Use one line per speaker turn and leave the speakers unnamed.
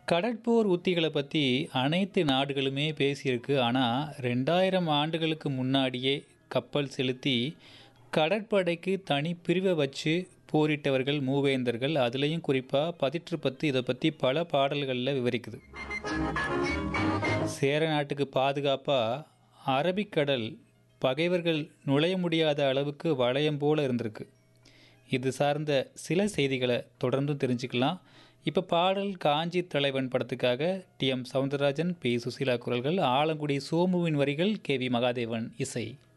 கடற்போர் உத்திகளை பற்றி அனைத்து நாடுகளுமே பேசியிருக்கு ஆனால் ரெண்டாயிரம் ஆண்டுகளுக்கு முன்னாடியே கப்பல் செலுத்தி கடற்படைக்கு தனி பிரிவை வச்சு போரிட்டவர்கள் மூவேந்தர்கள் அதுலேயும் குறிப்பாக பதிற்று பத்து இதை பற்றி பல பாடல்களில் விவரிக்குது சேர நாட்டுக்கு பாதுகாப்பாக அரபிக்கடல் பகைவர்கள் நுழைய முடியாத அளவுக்கு வளையம் போல இருந்திருக்கு இது சார்ந்த சில செய்திகளை தொடர்ந்து தெரிஞ்சுக்கலாம் இப்போ பாடல் காஞ்சி தலைவன் படத்துக்காக T M Soundararajan P Susheela குரல்கள் ஆலங்குடி சோமுவின் வரிகள் கே வி மகாதேவன் இசை